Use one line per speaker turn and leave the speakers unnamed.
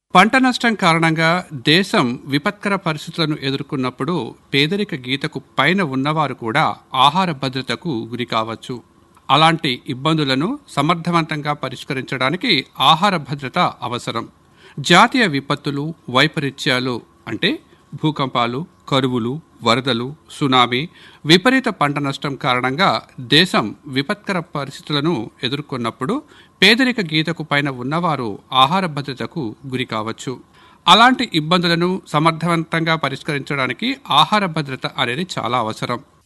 పంట నష్టం కారణంగా దేశం విపత్కర పరిస్థితులను ఎదుర్కొన్నప్పుడు పేదరిక గీతకు పైన ఉన్నవారు కూడా ఆహార భద్రతకు గురి కావచ్చు అలాంటి ఇబ్బందులను సమర్థవంతంగా పరిష్కరించడానికి ఆహార భద్రత అవసరం జాతీయ విపత్తులు వైపరీత్యాలు అంటే భూకంపాలు కరువులు వరదలు సునామీ విపరీత పంట నష్టం కారణంగా దేశం విపత్కర పరిస్థితులను ఎదుర్కొన్నప్పుడు పేదరిక గీతకు పైన ఉన్నవారు ఆహార భద్రతకు గురి కావచ్చు అలాంటి ఇబ్బందులను సమర్థవంతంగా పరిష్కరించడానికి ఆహార భద్రత అనేది చాలా అవసరం